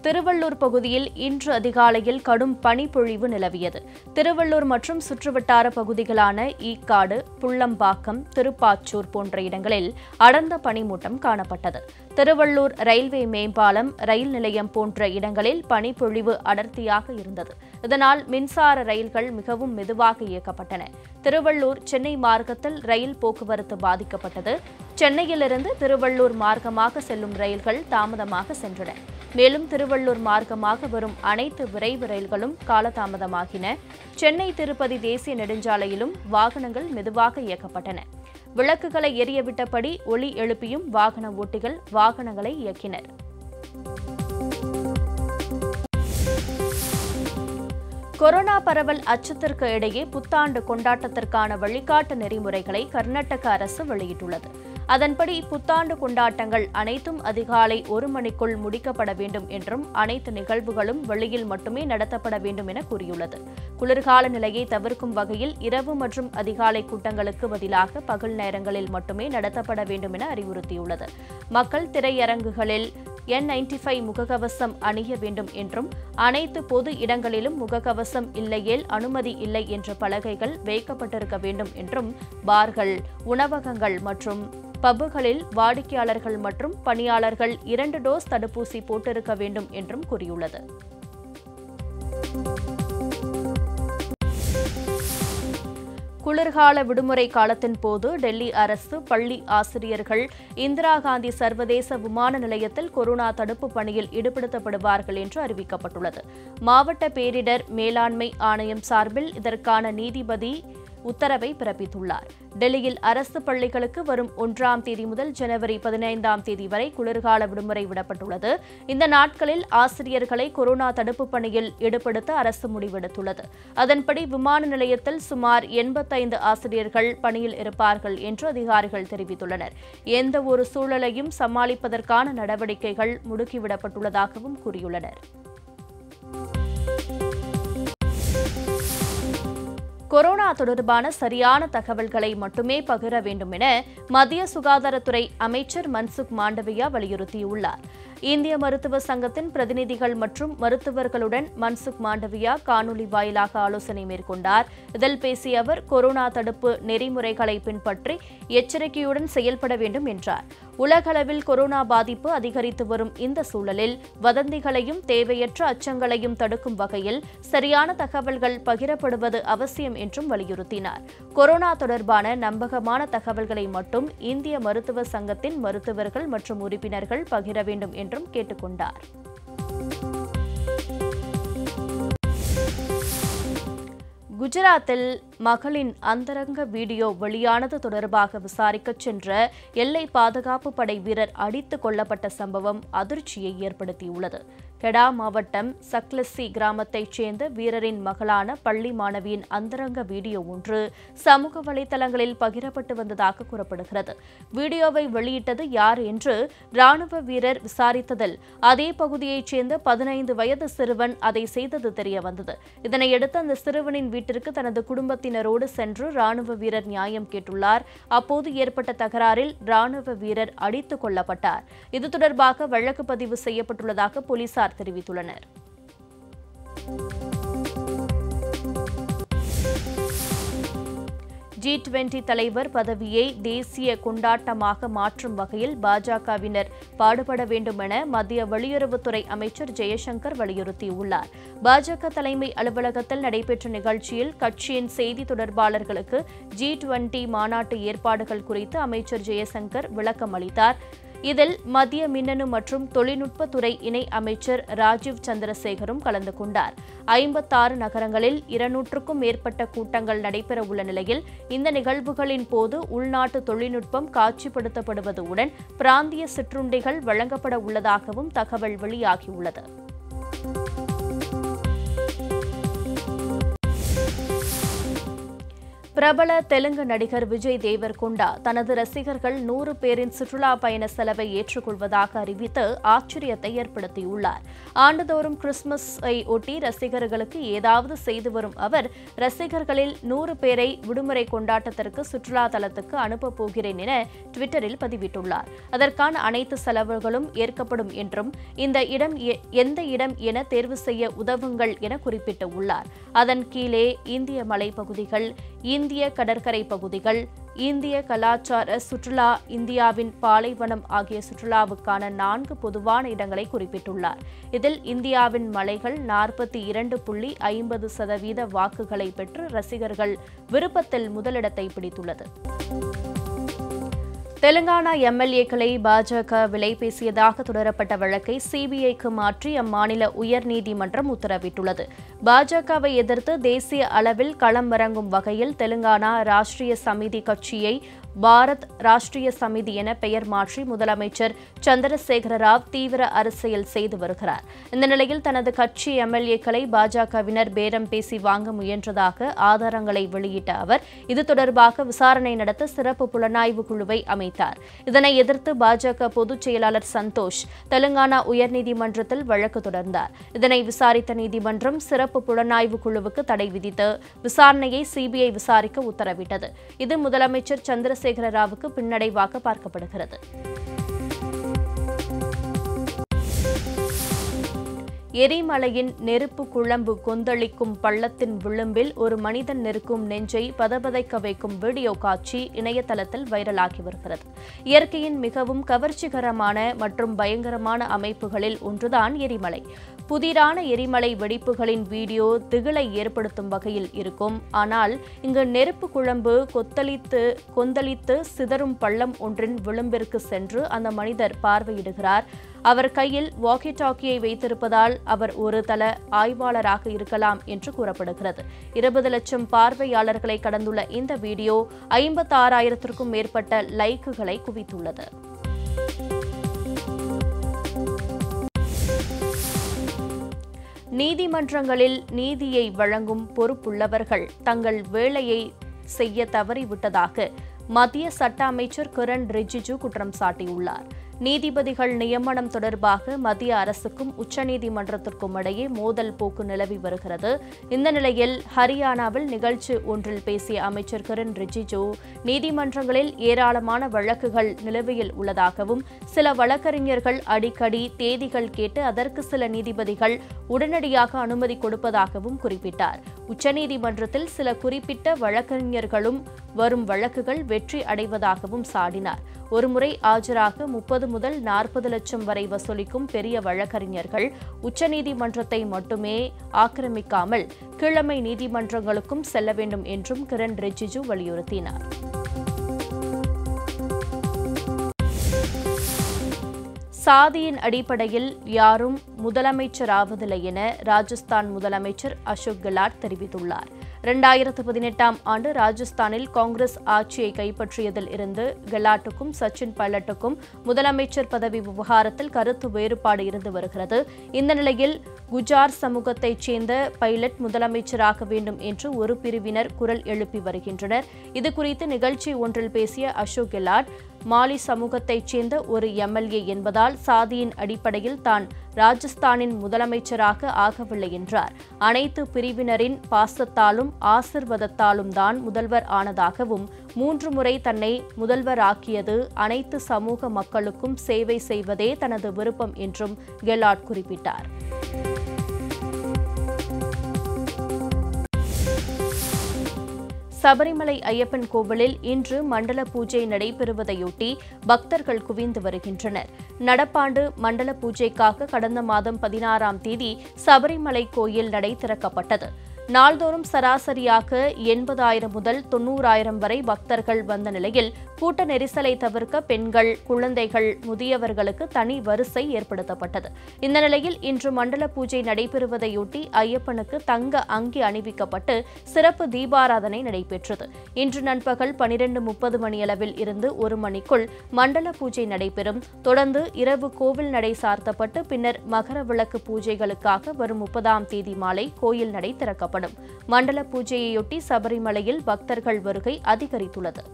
திருவள்ளூர் பகுதியில் இன்று அதிகாலையில் கடும் பனிப்பொழிவு நிலவியது திருவள்ளூர் மற்றும் சுற்றுவட்டார பகுதிகளான ஈக்காடு புள்ளம்பாக்கம் திருப்பாச்சூர் போன்ற இடங்களில் அடர்ந்த பனிமூட்டம் காணப்பட்டது திருவள்ளூர் ரயில்வே மேம்பாலம் ரயில் நிலையம் போன்ற இடங்களில் பனிப்பொழிவு அடர்த்தியாக இருந்தது இதனால் மின்சார ரயில்கள் மிகவும் மெதுவாக இயக்கப்பட்டன திருவள்ளூர் சென்னை மார்க்கத்தில் ரயில் போக்குவரத்து பாதிக்கப்பட்டது சென்னையிலிருந்து திருவள்ளூர் மார்க்கமாக செல்லும் ரயில்கள் தாமதமாக சென்றன மேலும் திருவள்ளூர் மார்க்கமாக வரும் அனைத்து விரைவு ரயில்களும் காலதாமதமாகின சென்னை திருப்பதி தேசிய நெடுஞ்சாலையிலும் வாகனங்கள் மெதுவாக இயக்கப்பட்டன விளக்குகளை எரியவிட்டபடி ஒலி எழுப்பியும் வாகன ஓட்டிகள் வாகனங்களை இயக்கினர் கொரோனா பரவல் அச்சத்திற்கு இடையே புத்தாண்டு கொண்டாட்டத்திற்கான வழிகாட்டு நெறிமுறைகளை கர்நாடக அரசு வெளியிட்டுள்ளது அதன்படி புத்தாண்டு கொண்டாட்டங்கள் அனைத்தும் அதிகாலை ஒரு மணிக்குள் முடிக்கப்பட வேண்டும் என்றும் அனைத்து நிகழ்வுகளும் வெளியில் மட்டுமே நடத்தப்பட வேண்டும் என கூறியுள்ளது குளிர்கால நிலையை தவிர்க்கும் வகையில் இரவு மற்றும் அதிகாலை கூட்டங்களுக்கு பதிலாக பகல் நேரங்களில் மட்டுமே நடத்தப்பட வேண்டும் என அறிவுறுத்தியுள்ளது மக்கள் திரையரங்குகளில் என் நைன்டி ஃபைவ் முகக்கவசம் அணிய வேண்டும் என்றும் அனைத்து பொது இடங்களிலும் முகக்கவசம் இல்லையேல் அனுமதி இல்லை என்ற பலகைகள் வைக்கப்பட்டிருக்க வேண்டும் என்றும் பார்கள் உணவகங்கள் மற்றும் பப்புகளில் வாடிக்கையாளர்கள் மற்றும் பணியாளர்கள் இரண்டு டோஸ் தடுப்பூசி போட்டிருக்க வேண்டும் என்றும் கூறியுள்ளது குளிர்கால விடுமுறை காலத்தின் போது டெல்லி அரசு பள்ளி ஆசிரியர்கள் இந்திரா காந்தி சர்வதேச விமான நிலையத்தில் கொரோனா தடுப்பு பணியில் ஈடுபடுத்தப்படுவார்கள் என்று அறிவிக்கப்பட்டுள்ளது மாவட்ட பேரிடர் மேலாண்மை ஆணையம் சார்பில் இதற்கான நீதிபதி உத்தரவை பிறப்பித்துள்ளார் டெல்லியில் அரசு பள்ளிகளுக்கு வரும் ஒன்றாம் தேதி முதல் ஜனவரி பதினைந்தாம் தேதி வரை குளிர்கால விடுமுறை விடப்பட்டுள்ளது இந்த நாட்களில் ஆசிரியர்களை கொரோனா தடுப்பு பணியில் ஈடுபடுத்த அரசு முடிவெடுத்துள்ளது அதன்படி விமான நிலையத்தில் சுமார் எண்பத்தைந்து ஆசிரியர்கள் பணியில் இருப்பார்கள் என்று அதிகாரிகள் தெரிவித்துள்ளனர் எந்த ஒரு சூழலையும் சமாளிப்பதற்கான நடவடிக்கைகள் முடுக்கிவிடப்பட்டுள்ளதாகவும் கூறியுள்ளனர் கொரோனா தொடர்பான சரியான தகவல்களை மட்டுமே பகிர வேண்டும் என மத்திய சுகாதாரத்துறை அமைச்சர் மன்சுக் மாண்டவியா வலியுறுத்தியுள்ளார் இந்திய மருத்துவ சங்கத்தின் பிரதிநிதிகள் மற்றும் மருத்துவர்களுடன் மன்சுக் மாண்டவியா காணொலி வாயிலாக ஆலோசனை மேற்கொண்டார் இதில் பேசிய அவர் கொரோனா தடுப்பு நெறிமுறைகளை பின்பற்றி எச்சரிக்கையுடன் செயல்பட வேண்டும் என்றார் உலகளவில் கொரோனா பாதிப்பு அதிகரித்து வரும் இந்த சூழலில் வதந்திகளையும் தேவையற்ற அச்சங்களையும் தடுக்கும் வகையில் சரியான தகவல்கள் பகிரப்படுவது அவசியம் என்றும் வலியுறுத்தினார் கொரோனா தொடர்பான நம்பகமான தகவல்களை மட்டும் இந்திய மருத்துவ சங்கத்தின் மருத்துவர்கள் மற்றும் உறுப்பினர்கள் பகிர வேண்டும் என்றும் கேட்டுக்கொண்டார் குஜராத்தில் மகளின் அந்தரங்க வீடியோ வெளியானது தொடர்பாக விசாரிக்கச் சென்ற எல்லை பாதுகாப்பு படை வீரர் அடித்துக் கொல்லப்பட்ட சம்பவம் அதிர்ச்சியை ஏற்படுத்தியுள்ளது கெடா மாவட்டம் சக்லஸ்ஸி கிராமத்தைச் சேர்ந்த வீரரின் மகளான பள்ளி மாணவியின் அந்தரங்க வீடியோ ஒன்று சமூக வலைதளங்களில் பகிரப்பட்டு வந்ததாக கூறப்படுகிறது வீடியோவை வெளியிட்டது யார் என்று ராணுவ வீரர் விசாரித்ததில் அதே பகுதியைச் சேர்ந்த பதினைந்து வயது சிறுவன் அதை செய்தது தெரிய வந்தது இதனையடுத்து அந்த சிறுவனின் வீட்டிற்கு தனது குடும்பத்தினரோடு சென்று ராணுவ வீரர் நியாயம் கேட்டுள்ளார் அப்போது ஏற்பட்ட தகராறில் ராணுவ வீரர் அடித்துக் கொல்லப்பட்டார் இது தொடர்பாக வழக்கு பதிவு செய்யப்பட்டுள்ளதாக போலீசார் தெரிவித்துள்ளனர் ஜி டுவெண்டி தலைவர் பதவியை தேசிய கொண்டாட்டமாக மாற்றும் வகையில் பாஜகவினர் பாடுபட வேண்டும் என மத்திய வெளியுறவுத்துறை அமைச்சர் ஜெயசங்கர் வலியுறுத்தியுள்ளார் பாஜக தலைமை அலுவலகத்தில் நடைபெற்ற நிகழ்ச்சியில் கட்சியின் செய்தி தொடர்பாளர்களுக்கு ஜி டுவெண்டி மாநாட்டு ஏற்பாடுகள் குறித்து அமைச்சர் ஜெயசங்கர் விளக்கம் அளித்தார் இதில் மத்திய மின்னணு மற்றும் தொழில்நுட்பத்துறை இணை அமைச்சர் ராஜீவ் சந்திரசேகரும் கலந்து கொண்டார் ஐம்பத்தாறு நகரங்களில் இருநூற்றுக்கும் மேற்பட்ட கூட்டங்கள் நடைபெற உள்ள நிலையில் இந்த நிகழ்வுகளின் போது உள்நாட்டு தொழில்நுட்பம் காட்சிப்படுத்தப்படுவதுடன் பிராந்திய சிற்றுண்டிகள் வழங்கப்பட உள்ளதாகவும் தகவல் வெளியாகியுள்ளது பிரபல தெலுங்கு நடிகர் விஜய் தேவர்கொண்டா தனது ரசிகர்கள் நூறு பேரின் சுற்றுலா பயண செலவை ஏற்றுக்கொள்வதாக அறிவித்து ஆச்சரியத்தை ஏற்படுத்தியுள்ளார் ஆண்டுதோறும் கிறிஸ்துமஸை ஒட்டி ரசிகர்களுக்கு ஏதாவது செய்து வரும் அவர் ரசிகர்களில் நூறு பேரை விடுமுறை கொண்டாட்டத்திற்கு சுற்றுலா தலத்துக்கு அனுப்பப் போகிறேன் என ட்விட்டரில் பதிவிட்டுள்ளார் அதற்கான அனைத்து செலவுகளும் ஏற்கப்படும் என்றும் இந்த இடம் எ- எந்த இடம் என தேர்வு செய்ய உதவுங்கள் என குறிப்பிட்டுள்ளார் அதன் கீழே இந்திய மலைப்பகுதிகள் இந்திய கடற்கரை பகுதிகள் இந்திய கலாச்சார சுற்றுலா இந்தியாவின் பாலைவனம் ஆகிய சுற்றுலாவுக்கான நான்கு பொதுவான இடங்களை குறிப்பிட்டுள்ளார் இதில் இந்தியாவின் மலைகள் நாற்பத்தி இரண்டு புள்ளி ஐம்பது சதவீத வாக்குகளை பெற்று ரசிகர்கள் விருப்பத்தில் முதலிடத்தை பிடித்துள்ளது தெலுங்கானா எம்எல்ஏக்களை பாஜக விலை பேசியதாக தொடரப்பட்ட வழக்கை சிபிஐக்கு மாற்றி அம்மாநில உயர்நீதிமன்றம் உத்தரவிட்டுள்ளது பாஜகவை எதிர்த்து தேசிய அளவில் களமிறங்கும் வகையில் தெலுங்கானா ராஷ்டிரிய சமிதி கட்சியை பாரத் ராஷ்டிரிய சமிதி என பெயர் மாற்றி முதலமைச்சர் சந்திரசேகர ராவ் தீவிர அரசியல் செய்து வருகிறார் இந்த நிலையில் தனது கட்சி எம்எல்ஏக்களை பாஜகவினர் பேரம் பேசி வாங்க முயன்றதாக ஆதாரங்களை வெளியிட்ட அவர் இது தொடர்பாக விசாரணை நடத்த சிறப்பு புலனாய்வு குழுவை அமைத்தார் இதனை எதிர்த்து பாஜக பொதுச் செயலாளர் சந்தோஷ் தெலுங்கானா உயர்நீதிமன்றத்தில் வழக்கு தொடர்ந்தார் இதனை விசாரித்த நீதிமன்றம் சிறப்பு புலனாய்வு குழுவுக்கு தடை விதித்து விசாரணையை சிபிஐ விசாரிக்க உத்தரவிட்டது இது முதலமைச்சர் சந்திரசேகர ராவுக்கு பின்னடைவாக பார்க்கப்படுகிறது எரிமலையின் நெருப்பு குழம்பு கொந்தளிக்கும் பள்ளத்தின் விளிம்பில் ஒரு மனிதன் நிற்கும் நெஞ்சை பதபதைக்க வைக்கும் வீடியோ காட்சி இணையதளத்தில் வைரலாகி வருகிறது இயற்கையின் மிகவும் கவர்ச்சிகரமான மற்றும் பயங்கரமான அமைப்புகளில் ஒன்றுதான் எரிமலை புதிரான எரிமலை வெடிப்புகளின் வீடியோ திகிலை ஏற்படுத்தும் வகையில் இருக்கும் ஆனால் இங்கு நெருப்பு குழம்பு கொத்தளித்து கொந்தளித்து சிதறும் பள்ளம் ஒன்றின் விளிம்பிற்கு சென்று அந்த மனிதர் பார்வையிடுகிறார் அவர் கையில் வாக்கி டாக்கியை வைத்திருப்பதால் அவர் ஒரு தள ஆய்வாளராக இருக்கலாம் என்று கூறப்படுகிறது இருபது லட்சம் பார்வையாளர்களை கடந்துள்ள இந்த வீடியோ ஐம்பத்தாறாயிரத்திற்கும் மேற்பட்ட லைக்குகளை குவித்துள்ளது நீதிமன்றங்களில் நீதியை வழங்கும் பொறுப்புள்ளவர்கள் தங்கள் வேலையை செய்ய தவறிவிட்டதாக மத்திய சட்ட அமைச்சர் கிரண் ரிஜிஜு குற்றம் சாட்டியுள்ளார் நீதிபதிகள் நியமனம் தொடர்பாக மத்திய அரசுக்கும் உச்சநீதிமன்றத்திற்கும் இடையே மோதல் போக்கு நிலவி வருகிறது இந்த நிலையில் ஹரியானாவில் நிகழ்ச்சி ஒன்றில் பேசிய அமைச்சர் கிரண் ரிஜிஜு நீதிமன்றங்களில் ஏராளமான வழக்குகள் நிலுவையில் உள்ளதாகவும் சில வழக்கறிஞர்கள் அடிக்கடி தேதிகள் கேட்டு அதற்கு சில நீதிபதிகள் உடனடியாக அனுமதி கொடுப்பதாகவும் குறிப்பிட்டார் உச்சநீதிமன்றத்தில் சில குறிப்பிட்ட வழக்கறிஞர்களும் வரும் வழக்குகள் வெற்றி அடைவதாகவும் சாடினார் ஒருமுறை ஆஜராக முப்பது முதல் நாற்பது லட்சம் வரை வசூலிக்கும் பெரிய வழக்கறிஞர்கள் உச்சநீதிமன்றத்தை மட்டுமே ஆக்கிரமிக்காமல் கிழமை நீதிமன்றங்களுக்கும் செல்ல வேண்டும் என்றும் கிரண் ரிஜிஜு வலியுறுத்தினார் சாதியின் அடிப்படையில் யாரும் முதலமைச்சராவதில்லை என ராஜஸ்தான் முதலமைச்சர் அசோக் கெலாட் தெரிவித்துள்ளார் இரண்டாயிரத்து பதினெட்டாம் ஆண்டு ராஜஸ்தானில் காங்கிரஸ் ஆட்சியை கைப்பற்றியதில் இருந்து கெலாட்டுக்கும் சச்சின் பைலட்டுக்கும் முதலமைச்சர் பதவி விவகாரத்தில் கருத்து வேறுபாடு இருந்து வருகிறது இந்த நிலையில் குஜார் சமூகத்தைச் சேர்ந்த பைலட் முதலமைச்சராக வேண்டும் என்று ஒரு பிரிவினர் குரல் எழுப்பி வருகின்றனர் இதுகுறித்து நிகழ்ச்சி ஒன்றில் பேசிய அசோக் கெலாட் மாலி சமூகத்தைச் சேர்ந்த ஒரு எம்எல்ஏ என்பதால் சாதியின் அடிப்படையில் தான் ராஜஸ்தானின் முதலமைச்சராக ஆகவில்லை என்றார் அனைத்து பிரிவினரின் பாசத்தாலும் ஆசிர்வாதத்தாலும் தான் முதல்வர் ஆனதாகவும் மூன்று முறை தன்னை முதல்வராக்கியது அனைத்து சமூக மக்களுக்கும் சேவை செய்வதே தனது விருப்பம் என்றும் கெலாட் குறிப்பிட்டார் சபரிமலை ஐயப்பன் கோவிலில் இன்று மண்டல பூஜை நடைபெறுவதையொட்டி பக்தர்கள் குவிந்து வருகின்றனர் நடப்பாண்டு மண்டல பூஜைக்காக கடந்த மாதம் பதினாறாம் தேதி சபரிமலை கோயில் நடை திறக்கப்பட்டது நாள்தோறும் சராசரியாக எண்பதாயிரம் முதல் தொன்னூறாயிரம் வரை பக்தர்கள் வந்த நிலையில் கூட்ட நெரிசலை தவிர்க்க பெண்கள் குழந்தைகள் முதியவர்களுக்கு தனி வரிசை ஏற்படுத்தப்பட்டது இந்த நிலையில் இன்று மண்டல பூஜை நடைபெறுவதையொட்டி ஐயப்பனுக்கு தங்க அங்கி அணிவிக்கப்பட்டு சிறப்பு தீபாராதனை நடைபெற்றது இன்று நண்பகல் பனிரெண்டு முப்பது மணியளவில் இருந்து ஒரு மணிக்குள் மண்டல பூஜை நடைபெறும் தொடர்ந்து இரவு கோவில் நடை சார்த்தப்பட்டு பின்னர் மகர விளக்கு பூஜைகளுக்காக வரும் முப்பதாம் தேதி மாலை கோயில் நடை திறக்கப்படும் மண்டல பூஜையையொட்டி சபரிமலையில் பக்தர்கள் வருகை அதிகரித்துள்ளது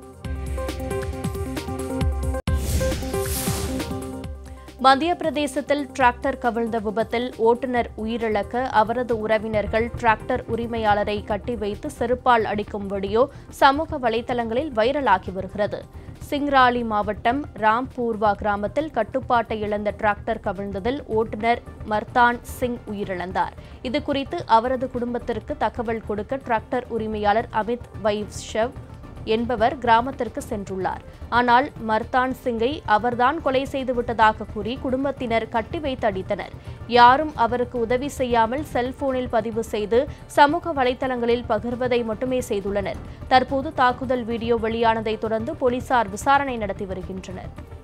மத்திய பிரதேசத்தில் டிராக்டர் கவிழ்ந்த விபத்தில் ஓட்டுநர் உயிரிழக்க அவரது உறவினர்கள் டிராக்டர் உரிமையாளரை கட்டி வைத்து செருப்பால் அடிக்கும் வீடியோ சமூக வலைதளங்களில் வைரலாகி வருகிறது சிங்ராலி மாவட்டம் ராம்பூர்வா கிராமத்தில் கட்டுப்பாட்டை இழந்த டிராக்டர் கவிழ்ந்ததில் ஓட்டுநர் மர்தான் சிங் உயிரிழந்தார் இதுகுறித்து அவரது குடும்பத்திற்கு தகவல் கொடுக்க டிராக்டர் உரிமையாளர் அமித் வைஷ்வ் என்பவர் கிராமத்திற்கு சென்றுள்ளார் ஆனால் மர்தான் சிங்கை அவர்தான் கொலை செய்துவிட்டதாக கூறி குடும்பத்தினர் கட்டி வைத்து அடித்தனர் யாரும் அவருக்கு உதவி செய்யாமல் செல்போனில் பதிவு செய்து சமூக வலைதளங்களில் பகிர்வதை மட்டுமே செய்துள்ளனர் தற்போது தாக்குதல் வீடியோ வெளியானதை தொடர்ந்து போலீசார் விசாரணை நடத்தி வருகின்றனர்